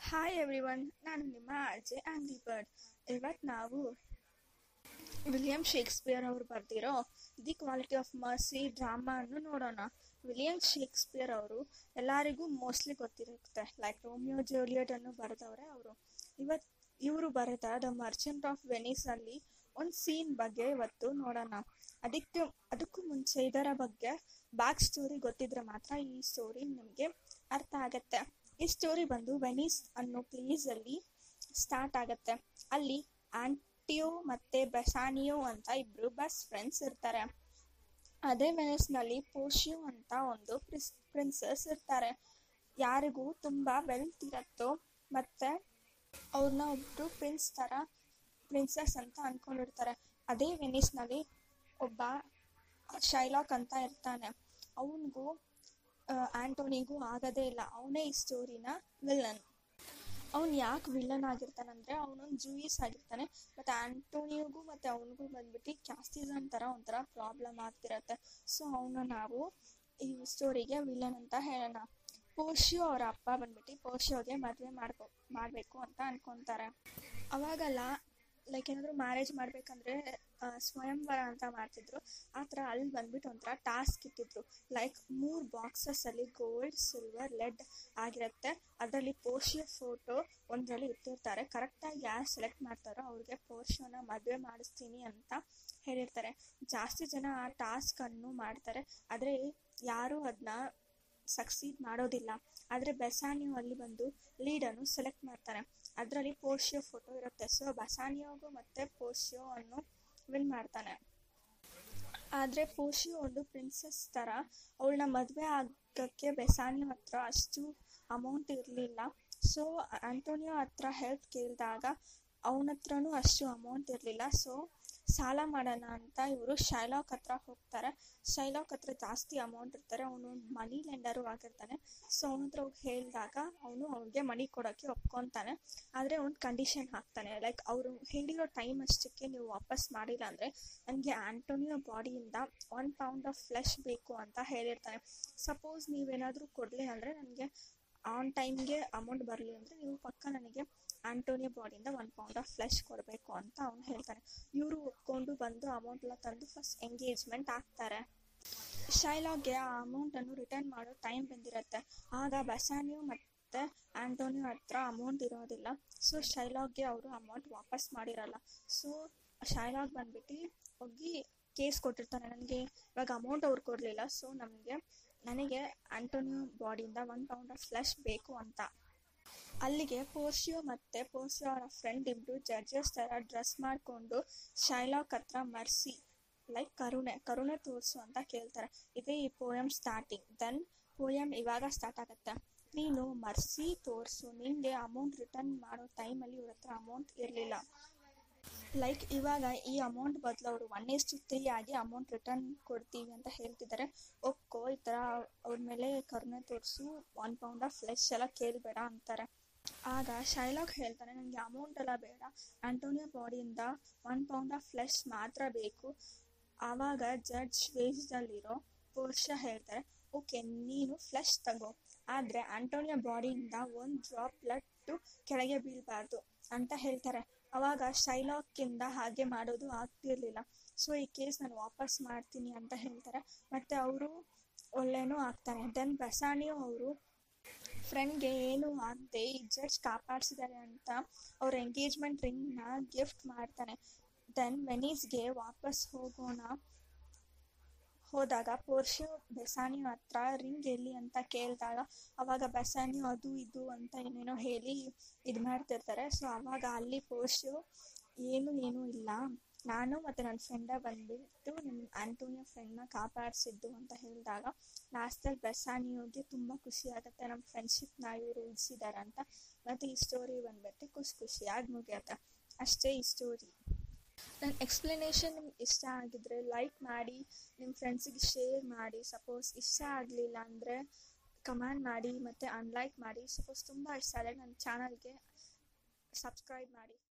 hi everyone ನಾನು ನಿಮ್ಮ Ajay ಆಂಗ್ಲಿ bird ಇವತ್ತು ನಾವು ವಿಲಿಯಂ ಶೇಕ್ಸ್ಪಿಯರ್ ಅವರು ಬರೆದಿರೋ the quality of mercy drama ಅನ್ನು ನೋಡೋಣ ವಿಲಿಯಂ ಶೇಕ್ಸ್ಪಿಯರ್ ಅವರು ಎಲ್ಲರಿಗೂ ಮೋಸ್ಟ್ಲಿ ಗೊತ್ತಿರುತ್ತೆ ಲೈಕ್ ರೋಮಿಯೋ ಜೂಲಿಯಟ್ ಅನ್ನು ಬರೆದವ್ರೆ ಅವರು ಇವತ್ತು ಇವರು ಬರೆದ ದ ಮರ್ಚೆಂಟ್ ಆಫ್ ವೆನಿಸ್ ಅಲ್ಲಿ ಒಂದು ಸೀನ್ ಬಗ್ಗೆ ಇವತ್ತು ನೋಡೋಣ ಅದಕ್ಕೆ ಅದಕ್ಕೂ ಮುಂಚೆ ಇದರ ಬಗ್ಗೆ ಬ್ಯಾಕ್ ಸ್ಟೋರಿ ಗೊತ್ತಿದ್ರೆ ಮಾತ್ರ ಈ ಸ್ಟೋರಿ ನಿಮಗೆ ಅರ್ಥ ಆಗತ್ತೆ ಈ ಸ್ಟೋರಿ ಬಂದು ವೆನಿಸ್ ಅನ್ನೋ ಪ್ಲೇಸ್ ಅಲ್ಲಿ ಸ್ಟಾರ್ಟ್ ಆಗತ್ತೆ ಅಲ್ಲಿ ಆಂಟಿಯೋ ಮತ್ತೆ ಬೆಸಾನಿಯೋ ಅಂತ ಇಬ್ರು ಬೆಸ್ಟ್ ಫ್ರೆಂಡ್ಸ್ ಇರ್ತಾರೆ ಅದೇ ವೆನಿಸ್ನಲ್ಲಿ ಪೋಶಿಯೋ ಅಂತ ಒಂದು ಪ್ರಿನ್ಸಸ್ ಇರ್ತಾರೆ ಯಾರಿಗೂ ತುಂಬಾ ವೆಲ್ತ್ ಇರತ್ತೋ ಮತ್ತೆ ಅವ್ರನ್ನ ಒಬ್ರು ಪ್ರಿನ್ಸ್ ತರ ಪ್ರಿನ್ಸಸ್ ಅಂತ ಅನ್ಕೊಂಡಿರ್ತಾರೆ ಅದೇ ವೆನಿಸ್ನಲ್ಲಿ ಒಬ್ಬ ಶೈಲಾಕ್ ಅಂತ ಇರ್ತಾನೆ ಅವನಿಗೂ ಆಂಟೋನಿಗೂ ಆಗದೇ ಇಲ್ಲ ಅವನೇ ಈ ಸ್ಟೋರಿನ ವಿಲ್ಲನ್ ಅವ್ನು ಯಾಕೆ ವಿಲ್ಲನ್ ಆಗಿರ್ತಾನಂದ್ರೆ ಅವನೊಂದು ಜೂಯಿಸ್ ಆಗಿರ್ತಾನೆ ಮತ್ತೆ ಆಂಟೋನಿಯೋಗೂ ಮತ್ತೆ ಅವನಿಗೂ ಬಂದ್ಬಿಟ್ಟು ಕ್ಯಾಸ್ಟಿಸಮ್ ತರ ಒಂಥರ ಪ್ರಾಬ್ಲಮ್ ಆಗ್ತಿರತ್ತೆ ಸೊ ಅವನ ನಾವು ಈ ಸ್ಟೋರಿಗೆ ವಿಲ್ಲನ್ ಅಂತ ಹೇಳೋಣ ಪೋಷಿಯೋ ಅವರ ಅಪ್ಪ ಬಂದ್ಬಿಟ್ಟು ಪೋಷಿಯೋಗೆ ಮದುವೆ ಮಾಡ್ಕೊ ಮಾಡಬೇಕು ಅಂತ ಅನ್ಕೊಂತಾರೆ ಅವಾಗೆಲ್ಲ ಲೈಕ್ ಏನಾದರೂ ಮ್ಯಾರೇಜ್ ಮಾಡ್ಬೇಕಂದ್ರೆ ಸ್ವಯಂವರ ಅಂತ ಮಾಡ್ತಿದ್ರು ಆ ಥರ ಅಲ್ಲಿ ಬಂದ್ಬಿಟ್ಟು ಒಂಥರ ಟಾಸ್ಕ್ ಇಟ್ಟಿದ್ರು ಲೈಕ್ ಮೂರು ಬಾಕ್ಸಸ್ ಅಲ್ಲಿ ಗೋಲ್ಡ್ ಸಿಲ್ವರ್ ಲೆಡ್ ಆಗಿರುತ್ತೆ ಅದರಲ್ಲಿ ಪೋಷಿಯೋ ಫೋಟೋ ಒಂದರಲ್ಲಿ ಇಟ್ಟಿರ್ತಾರೆ ಕರೆಕ್ಟಾಗಿ ಯಾರು ಸೆಲೆಕ್ಟ್ ಮಾಡ್ತಾರೋ ಅವ್ರಿಗೆ ಪೋಷಿಯೋನ ಮದುವೆ ಮಾಡಿಸ್ತೀನಿ ಅಂತ ಹೇಳಿರ್ತಾರೆ ಜಾಸ್ತಿ ಜನ ಆ ಟಾಸ್ಕ್ ಅನ್ನು ಮಾಡ್ತಾರೆ ಆದರೆ ಯಾರು ಅದನ್ನ ಸಕ್ಸೀಡ್ ಮಾಡೋದಿಲ್ಲ ಆದರೆ ಬೆಸಾನಿಯೋ ಅಲ್ಲಿ ಬಂದು ಲೀಡನ್ನು ಸೆಲೆಕ್ಟ್ ಮಾಡ್ತಾರೆ ಅದರಲ್ಲಿ ಪೋಷಿಯೋ ಫೋಟೋ ಇರುತ್ತೆ ಸೊ ಬಸಾನಿಯೋಗೂ ಮತ್ತೆ ಪೋಷಿಯೋ ಅನ್ನು ವಿನ್ ಮಾಡ್ತಾನೆ ಆದರೆ ಪೋಷಿಯೋ ಒಂದು ಪ್ರಿನ್ಸಸ್ ಥರ ಅವಳನ್ನ ಮದುವೆ ಆಗೋಕ್ಕೆ ಬೆಸಾನಿಯೋ ಹತ್ರ ಅಷ್ಟು ಅಮೌಂಟ್ ಇರಲಿಲ್ಲ ಸೊ ಆಂಟೋನಿಯೋ ಹತ್ರ ಹೆಲ್ಪ್ ಕೇಳಿದಾಗ ಅವನ ಹತ್ರನೂ ಅಷ್ಟು ಅಮೌಂಟ್ ಇರಲಿಲ್ಲ ಸೊ ಸಾಲ ಮಾಡೋಣ ಅಂತ ಇವರು ಶೈಲಾಕ್ ಹತ್ರ ಹೋಗ್ತಾರೆ ಶೈಲಾಕ್ ಹತ್ರ ಜಾಸ್ತಿ ಅಮೌಂಟ್ ಇರ್ತಾರೆ ಅವನು ಮನಿ ಲೆಂಡರು ಆಗಿರ್ತಾನೆ ಸೊ ಅವನ ಹತ್ರ ಹೋಗಿ ಹೇಳಿದಾಗ ಅವನು ಅವ್ನಿಗೆ ಮನಿ ಕೊಡೋಕ್ಕೆ ಒಪ್ಕೊತಾನೆ ಆದರೆ ಒಂದು ಕಂಡೀಷನ್ ಹಾಕ್ತಾನೆ ಲೈಕ್ ಅವರು ಹೇಳಿರೋ ಟೈಮ್ ಅಷ್ಟಕ್ಕೆ ನೀವು ವಾಪಸ್ ಮಾಡಿಲ್ಲ ಅಂದರೆ ನನಗೆ ಆಂಟೋನಿಯೋ ಬಾಡಿಯಿಂದ ಒನ್ ಪೌಂಡ್ ಆಫ್ ಫ್ಲೆಶ್ ಬೇಕು ಅಂತ ಹೇಳಿರ್ತಾನೆ ಸಪೋಸ್ ನೀವೇನಾದರೂ ಕೊಡಲಿ ಅಂದರೆ ನನಗೆ ಆನ್ ಟೈಮ್ಗೆ ಅಮೌಂಟ್ ಬರಲಿ ಅಂದರೆ ನೀವು ಪಕ್ಕ ನನಗೆ ಆಂಟೋನಿಯೋ ಬಾಡಿಯಿಂದ ಒನ್ ಪೌಂಡ್ ಆಫ್ ಫ್ಲೆಶ್ ಕೊಡಬೇಕು ಅಂತ ಅವನು ಹೇಳ್ತಾನೆ ಇವರು ಒಪ್ಕೊಂಡು ಬಂದು ಅಮೌಂಟ್ ಎಲ್ಲ ತಂದು ಫಸ್ಟ್ ಎಂಗೇಜ್ಮೆಂಟ್ ಆಗ್ತಾರೆ ಶೈಲಾಗ್ಗೆ ಆ ಅಮೌಂಟನ್ನು ರಿಟರ್ನ್ ಮಾಡೋ ಟೈಮ್ ಬಂದಿರುತ್ತೆ ಆಗ ಬಸಾನಿಯೋ ಮತ್ತು ಆಂಟೋನಿಯೋ ಹತ್ರ ಅಮೌಂಟ್ ಇರೋದಿಲ್ಲ ಸೊ ಶೈಲಾಗ್ಗೆ ಅವರು ಅಮೌಂಟ್ ವಾಪಸ್ ಮಾಡಿರಲ್ಲ ಸೊ ಶೈಲಾಗ್ ಬಂದ್ಬಿಟ್ಟು ಹೋಗಿ ಕೇಸ್ ಕೊಟ್ಟಿರ್ತಾನೆ ನನಗೆ ಇವಾಗ ಅಮೌಂಟ್ ಅವ್ರು ಕೊಡಲಿಲ್ಲ ಸೊ ನಮಗೆ ನನಗೆ ಆಂಟೋನಿಯೋ ಬಾಡಿಯಿಂದ ಒನ್ ಪೌಂಡ್ ಆಫ್ ಫ್ಲೆಶ್ ಬೇಕು ಅಂತ ಅಲ್ಲಿಗೆ ಪೋರ್ಷಿಯೋ ಮತ್ತೆ ಪೋರ್ಷಿಯೋ ಅವರ ಫ್ರೆಂಡ್ ಇಬ್ರು ಜಡ್ಜಸ್ ತರ ಡ್ರೆಸ್ ಮಾಡಿಕೊಂಡು ಶೈಲಾಕ್ ಹತ್ರ ಮರ್ಸಿ ಲೈಕ್ ಕರುಣೆ ಕರುಣೆ ತೋರಿಸು ಅಂತ ಕೇಳ್ತಾರೆ ಇದೇ ಈ ಪೋಯಮ್ ಸ್ಟಾರ್ಟಿಂಗ್ ದೆನ್ ಪೋಯಮ್ ಇವಾಗ ಸ್ಟಾರ್ಟ್ ಆಗುತ್ತೆ ನೀನು ಮರ್ಸಿ ತೋರಿಸು ನಿಂಗೆ ಅಮೌಂಟ್ ರಿಟರ್ನ್ ಮಾಡೋ ಟೈಮಲ್ಲಿ ಇವ್ರ ಹತ್ರ ಅಮೌಂಟ್ ಇರಲಿಲ್ಲ ಲೈಕ್ ಇವಾಗ ಈ ಅಮೌಂಟ್ ಬದಲು ಅವರು ಒನ್ ಇಷ್ಟು ತ್ರೀ ಆಗಿ ಅಮೌಂಟ್ ರಿಟರ್ನ್ ಕೊಡ್ತೀವಿ ಅಂತ ಹೇಳ್ತಿದ್ದಾರೆ ಒಪ್ಕೋ ಈ ಥರ ಅವ್ರ ಮೇಲೆ ಕರುಣೆ ತೋರಿಸು ಒನ್ ಪೌಂಡ್ ಆಫ್ ಫ್ಲೆಶ್ ಎಲ್ಲ ಕೇಳಬೇಡ ಅಂತಾರೆ ಆಗ ಶೈಲಾಗ್ ಹೇಳ್ತಾನೆ ನನಗೆ ಅಮೌಂಟ್ ಎಲ್ಲ ಬೇಡ ಆಂಟೋನಿಯೋ ಬಾಡಿಯಿಂದ ಒನ್ ಪೌಂಡ್ ಆಫ್ ಫ್ಲೆಶ್ ಮಾತ್ರ ಬೇಕು ಆವಾಗ ಜಡ್ಜ್ ವೇಜ್ದಲ್ಲಿರೋ ಪೋರ್ಷ ಹೇಳ್ತಾರೆ ಓಕೆ ನೀನು ಫ್ಲೆಶ್ ತಗೋ ಆದರೆ ಆಂಟೋನಿಯೋ ಬಾಡಿಯಿಂದ ಒಂದು ಡ್ರಾಪ್ ಬ್ಲಡ್ ಕೆಳಗೆ ಬೀಳಬಾರ್ದು ಅಂತ ಹೇಳ್ತಾರೆ ಅವಾಗ ಶೈಲಾಕಿಂದ ಹಾಗೆ ಮಾಡೋದು ಆಗ್ತಿರ್ಲಿಲ್ಲ ಸೊ ಈ ಕೇಸ್ ನಾನು ವಾಪಸ್ ಮಾಡ್ತೀನಿ ಅಂತ ಹೇಳ್ತಾರೆ ಮತ್ತೆ ಅವರು ಒಳ್ಳೆನೂ ಆಗ್ತಾನೆ ದೆನ್ ಬಸಾನಿಯೋ ಅವರು ಫ್ರೆಂಡ್ಗೆ ಏನು ಆಗದೆ ಈ ಜಡ್ಜ್ ಕಾಪಾಡಿಸಿದ್ದಾರೆ ಅಂತ ಅವ್ರ ಎಂಗೇಜ್ಮೆಂಟ್ ರಿಂಗ್ನ ಗಿಫ್ಟ್ ಮಾಡ್ತಾನೆ ದೆನ್ ವೆನೀಸ್ಗೆ ವಾಪಸ್ ಹೋಗೋಣ ಹೋದಾಗ ಪೋರ್ಷಿಯೋ ಬೆಸಾನಿಯೋ ಹತ್ರ ರಿಂಗ್ ಎಲ್ಲಿ ಅಂತ ಕೇಳಿದಾಗ ಅವಾಗ ಬೆಸಾನಿಯೋ ಅದು ಇದು ಅಂತ ಏನೇನೋ ಹೇಳಿ ಇದು ಮಾಡ್ತಿರ್ತಾರೆ ಸೊ ಅವಾಗ ಅಲ್ಲಿ ಪೋರ್ಷಿಯೋ ಏನು ಏನೂ ಇಲ್ಲ ನಾನು ಮತ್ತು ನನ್ನ ಫ್ರೆಂಡ ಬಂದ್ಬಿಟ್ಟು ನಿಮ್ಮ ಆಂಟೋನಿಯೋ ಫ್ರೆಂಡ್ನ ಕಾಪಾಡಿಸಿದ್ದು ಅಂತ ಹೇಳಿದಾಗ ಲಾಸ್ಟಲ್ಲಿ ಬೆಸಾನಿಯೋಗೆ ತುಂಬ ಖುಷಿ ಆಗುತ್ತೆ ನಮ್ಮ ಫ್ರೆಂಡ್ಶಿಪ್ನ ಇವರು ಉಳಿಸಿದ್ದಾರೆ ಅಂತ ಮತ್ತು ಈ ಸ್ಟೋರಿ ಬಂದ್ಬಿಟ್ಟು ಖುಷಿ ಖುಷಿಯಾಗಿ ಮುಗಿಯುತ್ತೆ ಅಷ್ಟೇ ಈ ಸ್ಟೋರಿ ನನ್ನ ಎಕ್ಸ್ಪ್ಲನೇಷನ್ ನಿಮ್ಗೆ ಇಷ್ಟ ಆಗಿದ್ರೆ ಲೈಕ್ ಮಾಡಿ ನಿಮ್ಮ ಫ್ರೆಂಡ್ಸಿಗೆ ಶೇರ್ ಮಾಡಿ ಸಪೋಸ್ ಇಷ್ಟ ಆಗಲಿಲ್ಲ ಅಂದರೆ ಕಮೆಂಟ್ ಮಾಡಿ ಮತ್ತು ಅನ್ಲೈಕ್ ಮಾಡಿ ಸಪೋಸ್ ತುಂಬ ಇಷ್ಟ ಆದರೆ ನನ್ನ ಚಾನಲ್ಗೆ ಸಬ್ಸ್ಕ್ರೈಬ್ ಮಾಡಿ